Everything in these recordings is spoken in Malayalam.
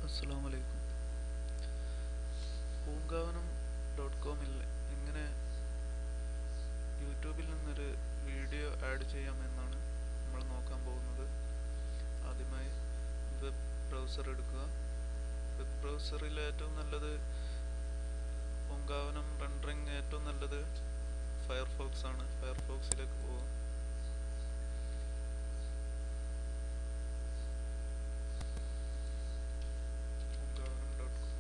അസ്സലാമു അലൈക്കും പൂങ്കാവനം ഡോട്ട് കോമിൽ എങ്ങനെ യൂട്യൂബിൽ നിന്നൊരു വീഡിയോ ആഡ് ചെയ്യാമെന്നാണ് നമ്മൾ നോക്കാൻ പോകുന്നത് ആദ്യമായി വെബ് ബ്രൗസർ എടുക്കുക വെബ് ബ്രൗസറിൽ ഏറ്റവും നല്ലത് പൂങ്കാവനം റണ്ടറിങ് ഏറ്റവും നല്ലത് ഫയർഫോക്സ് ആണ് ഫയർഫോക്സിലേക്ക് പോകും പൂങ്കാവനം ഡോട്ട് കോം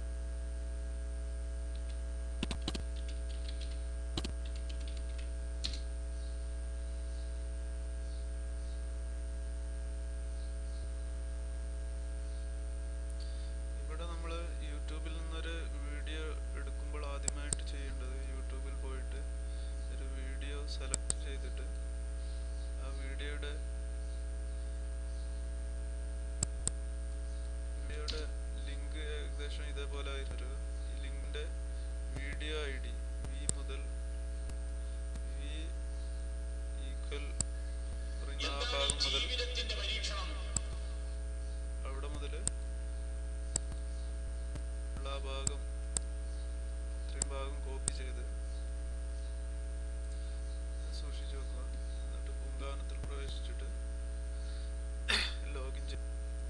ഇവിടെ നമ്മൾ യൂട്യൂബിൽ നിന്നൊരു വീഡിയോ എടുക്കുമ്പോൾ ആദ്യമായിട്ട് ചെയ്യേണ്ടത് യൂട്യൂബിൽ പോയിട്ട് ഒരു വീഡിയോ സെലക്ട് ചെയ്തിട്ട് ആ വീഡിയോയുടെ വീഡിയോയുടെ ലിങ്ക് ഏകദേശം ഇതേപോലെ ആയിരുന്നു ഈ ലിങ്കിന്റെ വീഡിയോ ഐ ഡി വി മുതൽ വി ഈക്വൽ ആ ഭാഗം മുതൽ അവിടെ മുതൽ ഉള്ള ആ ഭാഗം ഇത്രയും ഭാഗം കോപ്പി ചെയ്ത് സൂക്ഷിച്ചു വെക്കുക എന്നിട്ട് പൂങ്കാവനത്തിൽ പ്രവേശിച്ചിട്ട് ലോഗിൻ ചെയ്ത്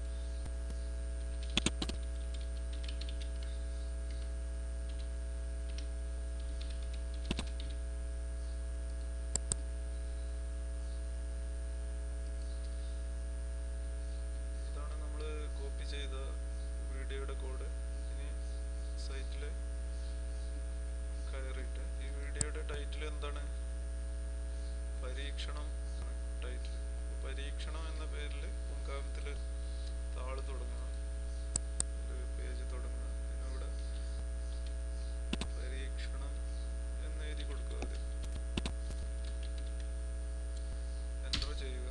ഇതാണ് നമ്മൾ കോപ്പി ചെയ്ത വീഡിയോയുടെ കോഡ് ഇനി സൈറ്റിൽ കയറിയിട്ട് ഈ വീഡിയോയുടെ ടൈറ്റിൽ എന്താണ് പരീക്ഷണം ടൈറ്റിൽ പരീക്ഷണം എന്ന പേരിൽ പൂങ്കാവനത്തിൽ താള് തുടങ്ങുക ഒരു പേജ് തുടങ്ങുക പിന്നെ ഇവിടെ പരീക്ഷണം എന്ന് എഴുതി കൊടുക്കുക ആദ്യം എൻ്റർ ചെയ്യുക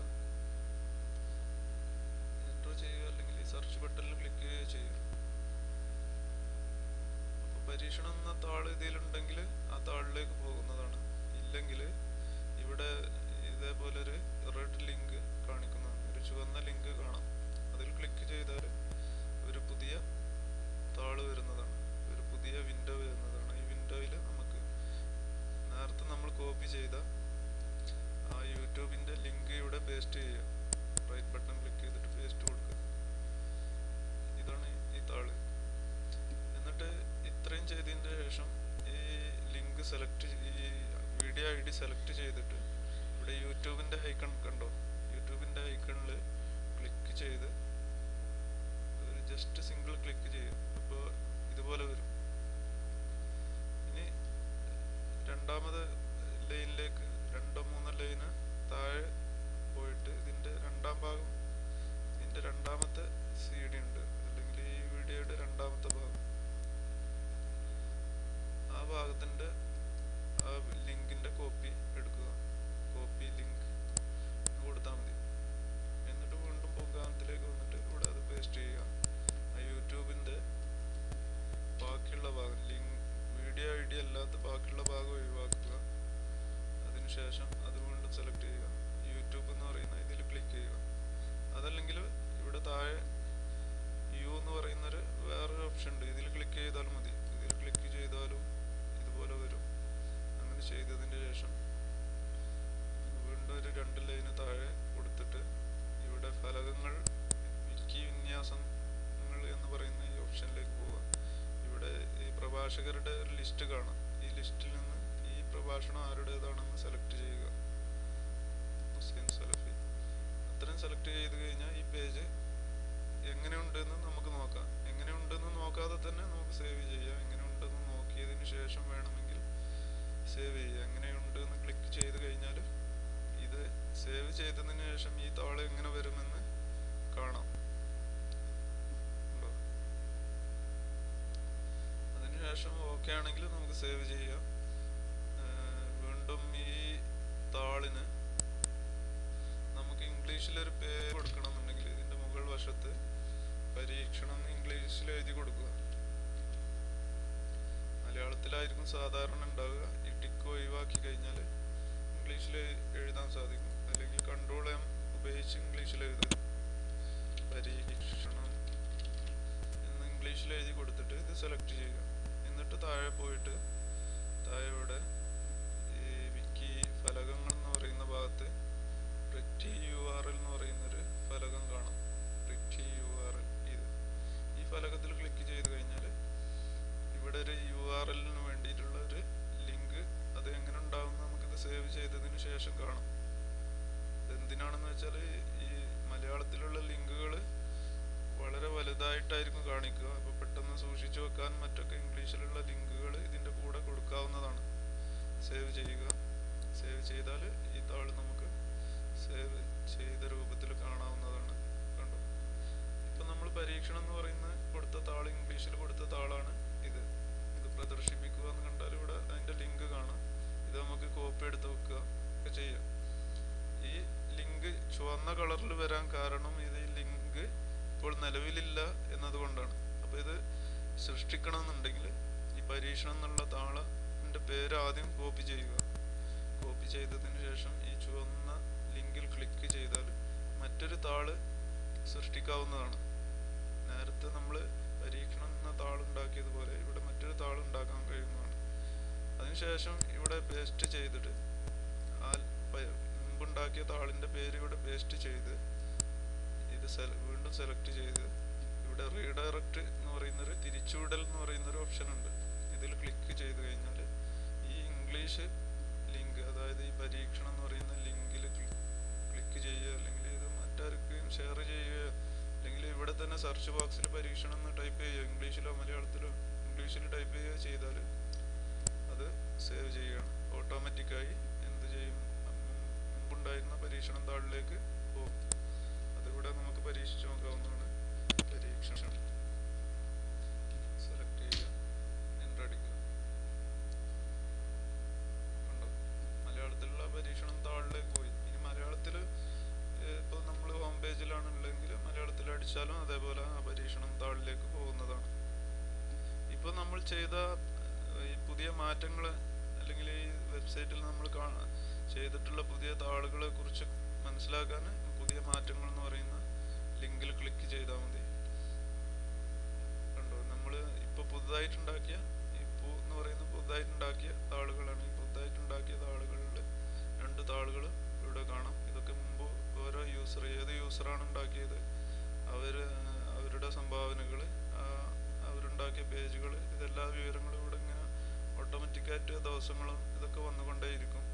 എൻ്റർ ചെയ്യുക അല്ലെങ്കിൽ ഈ സെർച്ച് ബട്ടണിൽ ക്ലിക്ക് ചെയ്യുക അപ്പോൾ പരീക്ഷണം എന്ന താൾ ഇതിലുണ്ടെങ്കിൽ ആ താളിലേക്ക് പോകുന്നതാണ് ഇല്ലെങ്കിൽ ഇവിടെ ഇതേപോലെ ഒരു റെഡ് ലിങ്ക് കാണിക്കുന്നതാണ് ഒരു ചുവന്ന ലിങ്ക് കാണാം അതിൽ ക്ലിക്ക് ചെയ്താൽ ഒരു പുതിയ താള് വരുന്നതാണ് ഒരു പുതിയ വിൻഡോ വരുന്നതാണ് ഈ വിൻഡോയിൽ നമുക്ക് നേരത്തെ നമ്മൾ കോപ്പി ചെയ്ത ആ യൂട്യൂബിൻ്റെ ലിങ്ക് ഇവിടെ പേസ്റ്റ് ചെയ്യുക റൈറ്റ് ബട്ടൺ ക്ലിക്ക് ചെയ്തിട്ട് പേസ്റ്റ് കൊടുക്കുക ഇതാണ് ഈ താള് എന്നിട്ട് ഇത്രയും ചെയ്തതിൻ്റെ ശേഷം ഈ ലിങ്ക് സെലക്ട് ഈ വീഡിയോ ഐ ഡി സെലക്ട് ചെയ്തിട്ട് ഇവിടെ യൂട്യൂബിൻ്റെ ഐക്കൺ കണ്ടോ യൂട്യൂബിൻ്റെ ഐക്കണിൽ ക്ലിക്ക് ചെയ്ത് ഒരു ജസ്റ്റ് സിംഗിൾ ക്ലിക്ക് ചെയ്യും അപ്പോൾ ഇതുപോലെ വരും ഇനി രണ്ടാമത് ലൈനിലേക്ക് രണ്ടോ മൂന്നോ ലൈന് താഴെ പോയിട്ട് ഇതിൻ്റെ രണ്ടാം ഭാഗം ഇതിൻ്റെ രണ്ടാമത്തെ സി ഡി ഉണ്ട് അല്ലെങ്കിൽ ഈ വീഡിയോയുടെ രണ്ടാമത്തെ ഭാഗം ആ ഭാഗത്തിൻ്റെ ആ ലിങ്കിൻ്റെ കോപ്പി എടുക്കുക കോപ്പി ലിങ്ക് കൊടുത്താൽ മതി എന്നിട്ട് വീണ്ടും പൂങ്കാവനത്തിലേക്ക് വന്നിട്ട് ഇവിടെ അത് പേസ്റ്റ് ചെയ്യുക ആ യൂട്യൂബിൻ്റെ ബാക്കിയുള്ള ഭാഗം ലിങ്ക് വീഡിയോ ഐ ഡി അല്ലാത്ത ബാക്കിയുള്ള ഭാഗം ഒഴിവാക്കുക അതിനുശേഷം അത് വീണ്ടും സെലക്ട് ചെയ്യുക യൂട്യൂബ് എന്ന് പറയുന്ന ഇതിൽ ക്ലിക്ക് ചെയ്യുക അതല്ലെങ്കിൽ ഇവിടെ താഴെ യു എന്ന് പറയുന്നൊരു വേറൊരു ഓപ്ഷൻ ഉണ്ട് ഇതിൽ ക്ലിക്ക് ചെയ്താൽ മതി ഇതിൽ ക്ലിക്ക് ചെയ്താലും ഇതുപോലെ വരും അങ്ങനെ ചെയ്തതിന് ശേഷം വീണ്ടും ഒരു രണ്ട് ലൈന് താഴെ കൊടുത്തിട്ട് ഇവിടെ ഫലകങ്ങൾ വിക്കി വിന്യാസങ്ങൾ എന്ന് പറയുന്ന ഈ ഓപ്ഷനിലേക്ക് പോവുക ഇവിടെ ഈ പ്രഭാഷകരുടെ ഒരു ലിസ്റ്റ് കാണാം ഈ ലിസ്റ്റിൽ നിന്ന് ഈ പ്രഭാഷണം ആരുടേതാണെന്ന് സെലക്ട് ചെയ്യുക ഹുസൈൻ സലഫി അത്രയും സെലക്ട് ചെയ്ത് കഴിഞ്ഞാൽ ഈ പേജ് എങ്ങനെയുണ്ടെന്ന് നമുക്ക് നോക്കാം എങ്ങനെയുണ്ടെന്ന് നോക്കാതെ തന്നെ നമുക്ക് സേവ് ചെയ്യാം എങ്ങനെയുണ്ടെന്ന് നോക്കിയതിന് ശേഷം വേണമെങ്കിൽ സേവ് ചെയ്യുക എങ്ങനെയുണ്ട് എന്ന് ക്ലിക്ക് ചെയ്ത് കഴിഞ്ഞാൽ ഇത് സേവ് ചെയ്തതിന് ശേഷം ഈ താള് എങ്ങനെ വരുമെന്ന് കാണാം ഉണ്ടോ അതിനുശേഷം ഓക്കെ ആണെങ്കിൽ നമുക്ക് സേവ് ചെയ്യാം ഏർ വീണ്ടും ഈ താളിന് നമുക്ക് ഇംഗ്ലീഷിലൊരു പേര് കൊടുക്കണമെന്നുണ്ടെങ്കിൽ ഇതിന്റെ മുകൾ വശത്ത് പരീക്ഷണം എന്ന് ഇംഗ്ലീഷിൽ എഴുതി കൊടുക്കുക മലയാളത്തിലായിരിക്കും സാധാരണ ഉണ്ടാവുക ഈ ടിക്ക് ഒഴിവാക്കി കഴിഞ്ഞാൽ ഇംഗ്ലീഷിൽ എഴുതാൻ സാധിക്കും അല്ലെങ്കിൽ കൺട്രോൾ എം ഉപയോഗിച്ച് ഇംഗ്ലീഷിൽ എഴുതുക പരീക്ഷണം സെലക്ട് ചെയ്യുക എന്നിട്ട് താഴെ പോയിട്ട് താഴെ ഇവിടെ ഈ വിക്കി ഫലകങ്ങൾ എന്ന് പറയുന്ന ഭാഗത്ത് പ്രിറ്റി യു ആർ എൽ എന്ന് പറയുന്നൊരു ഫലകം കാണാം പ്രിറ്റി യു ആർ എൽ ഇത് ഈ ഫലകത്തിൽ ക്ലിക്ക് ചെയ്ത് കഴിഞ്ഞാൽ ഇവിടെ ഒരു യു ആർ എല്ലിന് വേണ്ടിയിട്ടുള്ള ഒരു ലിങ്ക് അത് എങ്ങനെ ഉണ്ടാവും നമുക്കിത് സേവ് ചെയ്തതിന് ശേഷം കാണാം എന്തിനാണെന്ന് വെച്ചാൽ ഈ മലയാളത്തിലുള്ള ലിങ്കുകൾ വളരെ വലുതായിട്ടായിരിക്കും കാണിക്കുക അപ്പോൾ പെട്ടെന്ന് സൂക്ഷിച്ചു വെക്കാൻ മറ്റൊക്കെ ഇംഗ്ലീഷിലുള്ള ലിങ്കുകൾ ഇതിൻ്റെ കൂടെ കൊടുക്കാവുന്നതാണ് സേവ് ചെയ്യുക സേവ് ചെയ്താൽ ഈ താൾ നമുക്ക് സേവ് ചെയ്ത രൂപത്തിൽ കാണാവുന്നതാണ് കണ്ടു ഇപ്പം നമ്മൾ പരീക്ഷണം എന്ന് പറയുന്ന കൊടുത്ത താൾ ഇംഗ്ലീഷിൽ കൊടുത്ത താളാണ് ഇത് ഇത് പ്രദർശിപ്പിക്കുക എന്ന് കണ്ടാൽ ഇവിടെ അതിൻ്റെ ലിങ്ക് കാണാം ഇത് നമുക്ക് കോപ്പി എടുത്ത് വെക്കുക ഒക്കെ ചെയ്യാം ഈ ലിങ്ക് ചുവന്ന കളറിൽ വരാൻ കാരണം ഇത് ഈ ലിങ്ക് ഇപ്പോൾ നിലവിലില്ല എന്നതുകൊണ്ടാണ് അപ്പോൾ ഇത് സൃഷ്ടിക്കണമെന്നുണ്ടെങ്കിൽ ഈ പരീക്ഷണം എന്നുള്ള താളത്തിൻ്റെ പേര് ആദ്യം കോപ്പി ചെയ്യുക കോപ്പി ചെയ്തതിന് ശേഷം ഈ ചുവന്ന ലിങ്കിൽ ക്ലിക്ക് ചെയ്താൽ മറ്റൊരു താള് സൃഷ്ടിക്കാവുന്നതാണ് നേരത്തെ നമ്മൾ പരീക്ഷണം എന്ന താളുണ്ടാക്കിയതുപോലെ ഇവിടെ മറ്റൊരു താൾ ഉണ്ടാക്കാൻ കഴിയുന്നതാണ് അതിനുശേഷം ഇവിടെ പേസ്റ്റ് ചെയ്തിട്ട് ആ പ- മുമ്പുണ്ടാക്കിയ താളിൻ്റെ പേര് ഇവിടെ പേസ്റ്റ് ചെയ്ത് ഇത് സെല- വീണ്ടും സെലക്ട് ചെയ്ത് ഇവിടെ റീഡയറക്റ്റ് എന്ന് പറയുന്നൊരു തിരിച്ചുവിടൽ എന്ന് പറയുന്നൊരു ഓപ്ഷൻ ഉണ്ട് ഇതിൽ ക്ലിക്ക് ചെയ്ത് കഴിഞ്ഞാൽ ഈ ഇംഗ്ലീഷ് ലിങ്ക് അതായത് ഈ പരീക്ഷണം എന്ന് പറയുന്ന ലിങ്കിൽ ക്ലിക്ക് ചെയ്യുക അല്ലെങ്കിൽ ഇത് മറ്റാർക്കും ഷെയർ ചെയ്യുക അല്ലെങ്കിൽ ഇവിടെ തന്നെ സെർച്ച് ബോക്സിൽ പരീക്ഷണം എന്ന് ടൈപ്പ് ചെയ്യുക ഇംഗ്ലീഷിലോ മലയാളത്തിലോ ഇംഗ്ലീഷിൽ ടൈപ്പ് ചെയ്യുക ചെയ്താൽ അത് സേവ് ചെയ്യുകയാണ് ഓട്ടോമാറ്റിക്കായി എന്ത് ചെയ്യും മും- മുമ്പുണ്ടായിരുന്ന പരീക്ഷണം താളിലേക്ക് പോകും അതിവിടെ നമുക്ക് പരീക്ഷിച്ച് നോക്കാവുന്നതാണ് പരീക്ഷണം സെലക്ട് ചെയ്യുക എൻ്റർ അടിക്കുക കണ്ടോ മലയാളത്തിലുള്ള പരീക്ഷണം താളിലേക്ക് പോയി ഇനി മലയാളത്തിൽ ഇപ്പോൾ നമ്മൾ ഹോം പേജിലാണ് ഉള്ളതെങ്കിൽ മലയാളത്തിൽ അടിച്ചാലും അതേപോലെ ആ പരീക്ഷണം താളിലേക്ക് പോകുന്നതാണ് ഇപ്പോൾ നമ്മൾ ചെയ്ത ഏഹ്, ഈ പുതിയ മാറ്റങ്ങൾ അല്ലെങ്കിൽ ഈ വെബ്സൈറ്റിൽ നമ്മൾ കാ- ചെയ്തിട്ടുള്ള പുതിയ താളുകളെ കുറിച്ച് മനസ്സിലാക്കാൻ പുതിയ മാറ്റങ്ങൾ എന്ന് പറയുന്ന ലിങ്കിൽ ക്ലിക്ക് ചെയ്താൽ മതി കണ്ടോ നമ്മൾ ഇപ്പോൾ പുതുതായിട്ടുണ്ടാക്കിയ ഈ പൂ എന്ന് പറയുന്ന പുതുതായിട്ടുണ്ടാക്കിയ താളുകളാണ് ഈ പുതുതായിട്ടുണ്ടാക്കിയ താളുകളിൽ രണ്ട് താളുകൾ ഇവിടെ കാണാം ഇതൊക്കെ മുമ്പ് ഓരോ യൂസർ ഏത് യൂസറാണ് ഉണ്ടാക്കിയത് അവർ അവരുടെ സംഭാവനകൾ അവരുണ്ടാക്കിയ പേജുകൾ ഇതെല്ലാ വിവരങ്ങളും ഇവിടെ ഇങ്ങനെ ഓട്ടോമാറ്റിക്കായിട്ട് ദിവസങ്ങളും ഇതൊക്കെ വന്നുകൊണ്ടേയിരിക്കും